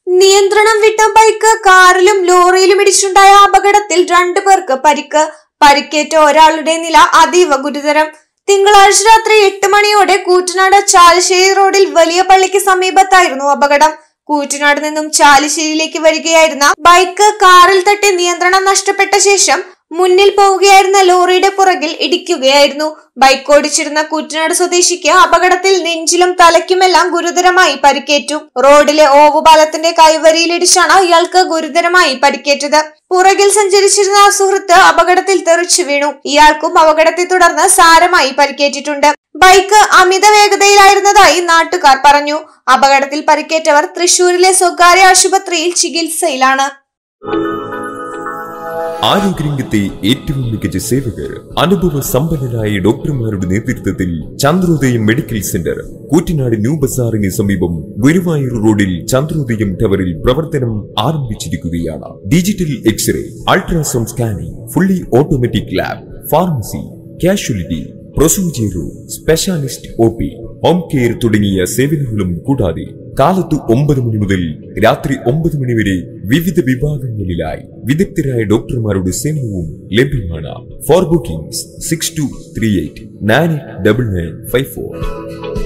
നിയന്ത്രണം വിട്ട ബൈക്ക് കാറിലും ലോറിയിലും ഇടിച്ചുണ്ടായ അപകടത്തിൽ രണ്ടു പേർക്ക് പരിക്ക് പരിക്കേറ്റ ഒരാളുടെ നില അതീവ ഗുരുതരം തിങ്കളാഴ്ച രാത്രി എട്ട് മണിയോടെ കൂറ്റനാട് ചാലശ്ശേരി റോഡിൽ വലിയ പള്ളിക്ക് സമീപത്തായിരുന്നു അപകടം കൂറ്റനാട് നിന്നും ചാലിശ്ശേരിയിലേക്ക് വരികയായിരുന്ന ബൈക്ക് കാറിൽ തട്ടി നിയന്ത്രണം നഷ്ടപ്പെട്ട ശേഷം മുന്നിൽ പോവുകയായിരുന്ന ലോറിയുടെ പുറകിൽ ഇടിക്കുകയായിരുന്നു ബൈക്ക് ഓടിച്ചിരുന്ന കൂറ്റനാട് സ്വദേശിക്ക് അപകടത്തിൽ നെഞ്ചിലും തലയ്ക്കുമെല്ലാം ഗുരുതരമായി പരിക്കേറ്റു റോഡിലെ ഓവുപാലത്തിന്റെ കൈവരിയിലിടിച്ചാണ് ഇയാൾക്ക് ഗുരുതരമായി പരിക്കേറ്റത് പുറകിൽ സഞ്ചരിച്ചിരുന്ന ആ സുഹൃത്ത് അപകടത്തിൽ തെറിച്ചു വീണു ഇയാൾക്കും അപകടത്തെ തുടർന്ന് സാരമായി പരിക്കേറ്റിട്ടുണ്ട് ബൈക്ക് അമിത വേഗതയിലായിരുന്നതായി നാട്ടുകാർ പറഞ്ഞു അപകടത്തിൽ പരിക്കേറ്റവർ തൃശൂരിലെ സ്വകാര്യ ആശുപത്രിയിൽ ചികിത്സയിലാണ് ആരോഗ്യരംഗത്തെ ഏറ്റവും മികച്ച സേവകർ അനുഭവ സമ്പന്നരായ ഡോക്ടർമാരുടെ നേതൃത്വത്തിൽ Chandrodayam medical centre Koottanad new ബസാറിന് സമീപം ഗുരുവായൂർ റോഡിൽ ചന്ദ്രോദയം ടവറിൽ പ്രവർത്തനം ആരംഭിച്ചിരിക്കുകയാണ് digital x-ray ultrasound scanning fully automatic lab pharmacy casualty procedure specialist O P home care തുടങ്ങിയ സേവനങ്ങളും കൂടാതെ കാലത്ത് ഒമ്പത് മണി മുതൽ രാത്രി ഒമ്പത് മണി വരെ വിവിധ വിഭാഗങ്ങളിലായി വിദഗ്ധരായ ഡോക്ടർമാരുടെ സേവനവും ലഭ്യമാണ് for bookings six two three eight nine eight double nine five four